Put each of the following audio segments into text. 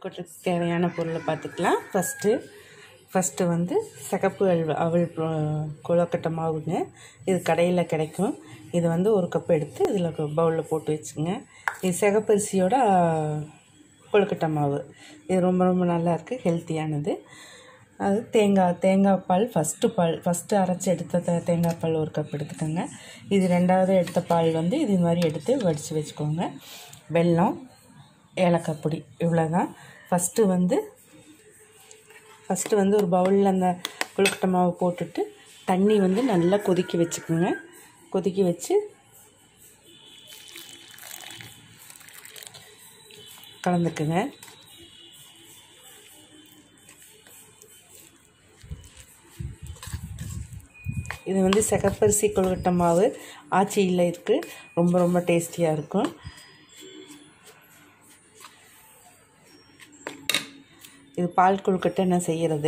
கொட்டுறதுக்கு தேவையான பொருளை பார்த்துக்கலாம் ஃபஸ்ட்டு ஃபஸ்ட்டு வந்து சிகப்பு அல்வ அவல் ப- கொழுக்கட்டை மாவுங்க இது கடையில் கிடைக்கும் இது வந்து ஒரு கப் எடுத்து இதில் பவுலில் போட்டு வச்சுங்க இது சிகப்பரிசியோட ஆ, கொழுக்கட்டை மாவு இது ரொம்ப ரொம்ப நல்லா இருக்குது ஹெல்த்தியானது அது தேங்காய் தேங்காய் பால் ஃபஸ்ட்டு பால் ஃபஸ்ட்டு அரைச்சி எடுத்த தே- தேங்காய் பால் ஒரு கப் எடுத்துக்கோங்க இது ரெண்டாவது எடுத்த பால் வந்து இது மாதிரி எடுத்து வடித்து வச்சுக்கோங்க வெல்லம் ஏலக்காய் பொடி இவ்வளோ தான் ஃபஸ்ட்டு வந்து ஃபஸ்ட்டு வந்து ஒரு பவுலில் அந்த கொழுக்கட்டை மாவு போட்டுட்டு தண்ணி வந்து நல்லா கொதிக்க வச்சுக்கோங்க கொதிக்க வச்சு கலந்துக்குங்க இது வந்து சிகப்பரிசி கொழுக்கட்டை மாவு ஆச்சியில் இருக்குது ரொம்ப ரொம்ப டேஸ்டியாக இருக்கும் இது பால் கொழுக்கட்டை நான் செய்கிறது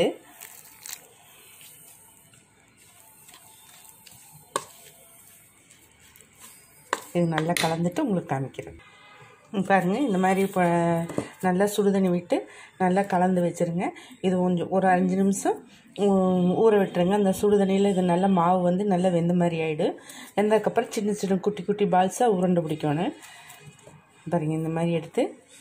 இது நல்லா கலந்துட்டு உங்களுக்கு காமிக்கிறேன் ம், பாருங்க இந்த மாதிரி இப்போ நல்லா சுடுதண்ணி விட்டு நல்லா கலந்து வச்சுருங்க இது கொஞ்சம் ஒரு அஞ்சு நிமிஷம் ஊ- ஊற விட்டுருங்க அந்த சுடுதண்ணியில் இது நல்லா மாவு வந்து நல்லா வெந்த மாதிரி ஆகிடும் வெந்ததுக்கப்புறம் சின்ன சின்ன குட்டி குட்டி பால்ஸாக உருண்டை பிடிக்கணும் பாருங்க இந்த மாதிரி எடுத்து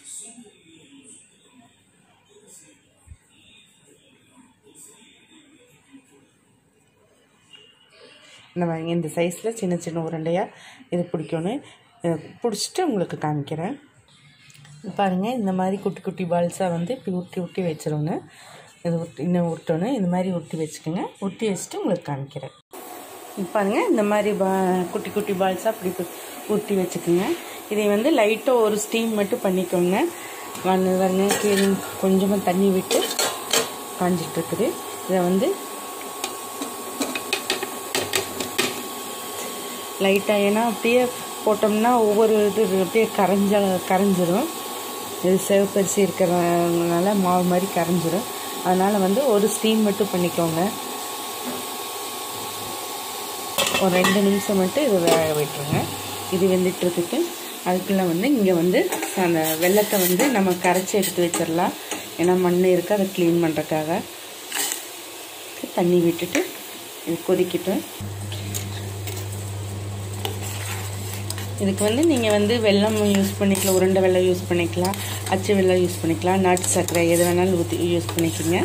இந்த மாதிரி இந்த சைஸில் சின்ன சின்ன உருண்டையாக இது பிடிக்கணும் இதை பிடிச்சிட்டு உங்களுக்கு காமிக்கிறேன் பாருங்கள் இந்த மாதிரி குட்டி குட்டி பால்ஸாக வந்து இப்படி உருட்டி உருட்டி வச்சிடணும் இது உருட்டி இன்னும் உருட்டணும் இந்த மாதிரி உருட்டி வச்சுக்கோங்க உருட்டி வச்சுட்டு உங்களுக்கு காமிக்கிறேன் இப்போ பாருங்க இந்த மாதிரி பா குட்டி குட்டி பால்ஸாக அப்படி இப்படி உருட்டி வச்சுக்கோங்க இதை வந்து லைட்டாக ஒரு ஸ்டீம் மட்டும் பண்ணிக்கோங்க வந்து பாருங்க கீழே கொஞ்சமாக தண்ணி விட்டு காஞ்சிட்டு இருக்குது இதை வந்து லைட்டாக ஏன்னா அப்படியே போட்டோம்னா ஒவ்வொரு இது அப்படியே கரைஞ்ச கரைஞ்சிரும் இது சிவப்பரிசி இருக்கிறதுனால மாவு மாதிரி கரைஞ்சிரும் அதனால் வந்து ஒரு ஸ்டீம் மட்டும் பண்ணிக்கோங்க ஒரு ரெண்டு நிமிஷம் மட்டும் இது வேக விட்டுருங்க இது வெந்துட்டுருக்கு அதுக்குள்ளே வந்து இங்கே வந்து அந்த வெள்ளத்தை வந்து நம்ம கரைச்சி எடுத்து வச்சிடலாம் ஏன்னா மண் இருக்குது அதை க்ளீன் பண்ணுறதுக்காக தண்ணி விட்டுட்டு இது கொதிக்கட்டும் இதுக்கு வந்து நீங்கள் வந்து வெல்லம் யூஸ் பண்ணிக்கலாம் உருண்டை வெல்லம் யூஸ் பண்ணிக்கலாம் அச்சு வெல்லம் யூஸ் பண்ணிக்கலாம் நாட்டு சர்க்கரை எது வேணாலும் ஊற்றி யூஸ் பண்ணிக்கோங்க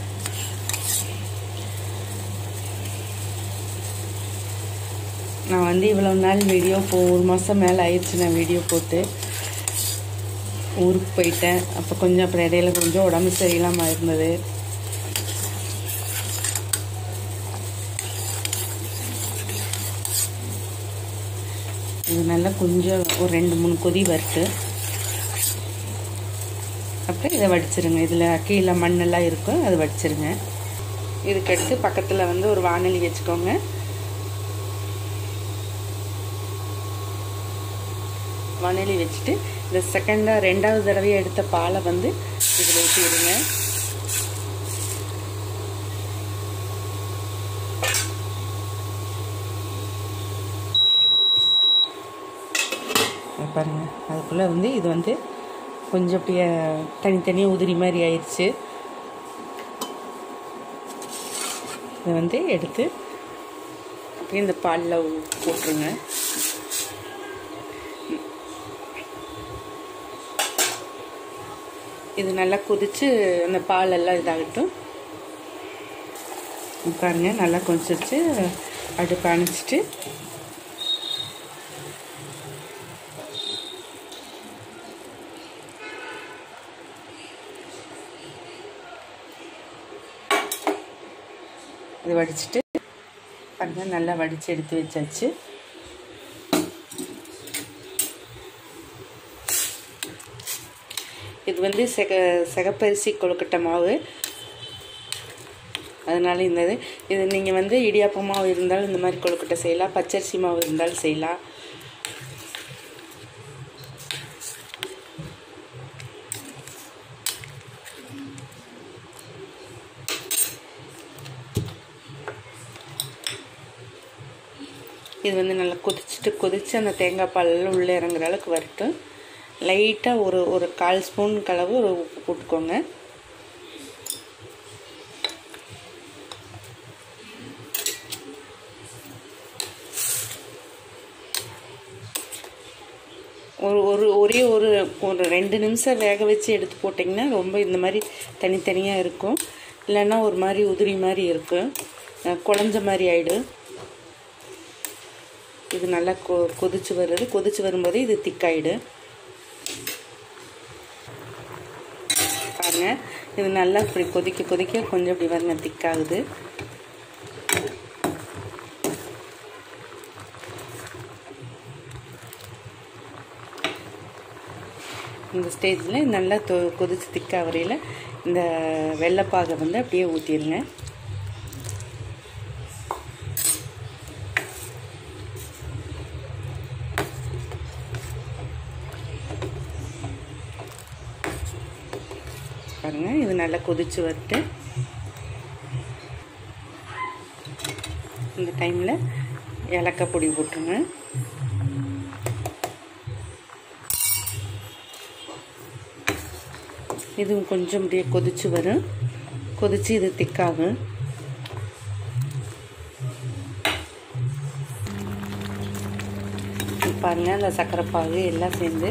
நான் வந்து இவ்வளோ நாள் வீடியோ இப்போ ஒரு மாதம் மேலே ஆயிடுச்சு நான் வீடியோ போட்டு ஊருக்கு போயிட்டேன் அப்போ கொஞ்சம் அப்புறம் இடையில கொஞ்சம் உடம்பு சரியில்லாமல் இருந்தது இது நல்லா கொஞ்சம் ஒரு ரெண்டு மூணு கொதி வரட்டு அப்புறம் இதை வடிச்சிருங்க இதில் கீழே மண்ணெல்லாம் இருக்கும் அதை வடிச்சிருங்க இதுக்கடுத்து பக்கத்தில் வந்து ஒரு வானொலி வச்சுக்கோங்க வானொலி வச்சுட்டு இந்த செகண்டாக ரெண்டாவது தடவை எடுத்த பாலை வந்து இதில் ஊற்றிடுங்க இங்க பாருங்க அதுக்குள்ளே வந்து இது வந்து கொஞ்சம் அப்படியே தனித்தனியாக உதிரி மாதிரி ஆயிடுச்சு இதை வந்து எடுத்து அப்படியே இந்த பாலில் போட்டுருங்க இது நல்லா கொதிச்சு அந்த பால் எல்லாம் இதாகட்டும் பாருங்க நல்லா கொதிச்சிருச்சு அடுப்பு அணைச்சிட்டு இது வடிச்சிட்டு பாருங்க நல்லா வடித்து எடுத்து வச்சாச்சு இது வந்து செக செகப்பரிசி கொழுக்கட்டை மாவு அதனால இந்த இது இது நீங்கள் வந்து இடியாப்ப மாவு இருந்தாலும் இந்த மாதிரி கொழுக்கட்டை செய்யலாம் பச்சரிசி மாவு இருந்தாலும் செய்யலாம் இது வந்து நல்லா கொதிச்சுட்டு கொதித்து அந்த தேங்காய் பாலெல்லாம் உள்ளே இறங்குற அளவுக்கு வரட்டும் லைட்டாக ஒரு ஒரு கால் ஸ்பூன் கலவு ஒரு உப்பு போட்டுக்கோங்க ஒரு ஒரு ஒரே ஒரு ஒரு ரெண்டு நிமிஷம் வேக வச்சு எடுத்து போட்டிங்கன்னா ரொம்ப இந்த மாதிரி தனித்தனியாக இருக்கும் இல்லைன்னா ஒரு மாதிரி உதிரி மாதிரி இருக்கும் அஹ் குழஞ்ச மாதிரி ஆயிடும் இது நல்லா கொ கொதிச்சு வருது கொதிச்சு வரும்போது இது திக்காயிடும் பாருங்க இது நல்லா இப்படி கொதிக்க கொதிக்க கொஞ்சம் இப்படி பாருங்க திக்காகுது இந்த ஸ்டேஜில் நல்லா தொ கொதிச்சு திக்கா வரையில் இந்த வெள்ளைப்பாகை வந்து அப்படியே ஊற்றிடுங்க பாருங்க இது நல்லா கொதிச்சு வரட்டு இந்த டைமில் ஏலக்காய் பொடி போட்டுருங்க இதுவும் கொஞ்சம் அப்படியே கொதிச்சு வரும் கொதிச்சு இது திக்காகும் பாருங்க அந்த சர்க்கரை பாகு எல்லாம் சேர்ந்து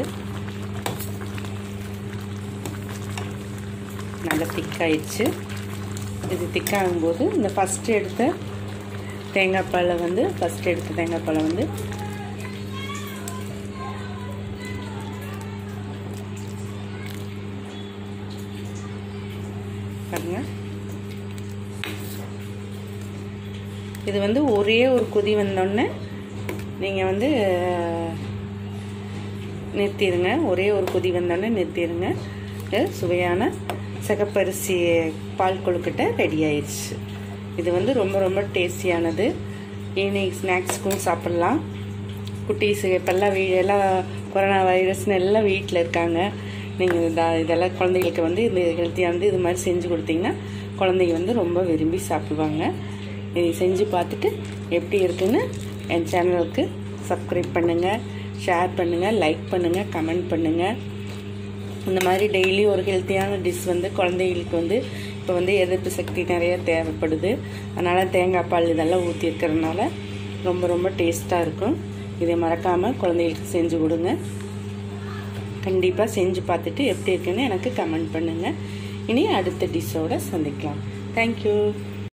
நல்லா திக்காயிடுச்சு இது திக்காகும்போது இந்த ஃபஸ்ட்டு எடுத்த தேங்காய் பாலை வந்து ஃபஸ்ட்டு எடுத்த தேங்காய் பாலை வந்து பாருங்க இது வந்து ஒரே ஒரு கொதி வந்தோடனே நீங்கள் வந்து நிறுத்திடுங்க ஒரே ஒரு கொதி வந்தோடனே நிறுத்திடுங்க சுவையான சிகப்பரிசி பால் கொழுக்கட்டை ரெடி ஆயிடுச்சு இது வந்து ரொம்ப ரொம்ப டேஸ்டியானது ஈவினிங் ஸ்நாக்ஸ்க்கும் சாப்பிட்லாம் குட்டீஸு இப்போல்லாம் வீ எல்லாம் கொரோனா வைரஸ்னு எல்லாம் வீட்டில் இருக்காங்க நீங்கள் இந்த இதெல்லாம் குழந்தைகளுக்கு வந்து இந்த ஹெல்த்தியானது இது மாதிரி செஞ்சு கொடுத்தீங்கன்னா குழந்தைங்க வந்து ரொம்ப விரும்பி சாப்பிடுவாங்க இதை செஞ்சு பார்த்துட்டு எப்படி இருக்குன்னு என் சேனலுக்கு சப்ஸ்கிரைப் பண்ணுங்கள் ஷேர் பண்ணுங்கள் லைக் பண்ணுங்கள் கமெண்ட் பண்ணுங்கள் இந்த மாதிரி டெய்லி ஒரு ஹெல்த்தியான டிஷ் வந்து குழந்தைகளுக்கு வந்து இப்போ வந்து எதிர்ப்பு சக்தி நிறைய தேவைப்படுது அதனால் தேங்காய் பால் இதெல்லாம் ஊற்றி இருக்கிறதுனால ரொம்ப ரொம்ப டேஸ்ட்டாக இருக்கும் இதை மறக்காமல் குழந்தைகளுக்கு செஞ்சு கொடுங்க கண்டிப்பாக செஞ்சு பார்த்துட்டு எப்படி இருக்குன்னு எனக்கு கமெண்ட் பண்ணுங்கள் இனி அடுத்த டிஷ்ஷோட சந்திக்கலாம் தேங்க்யூ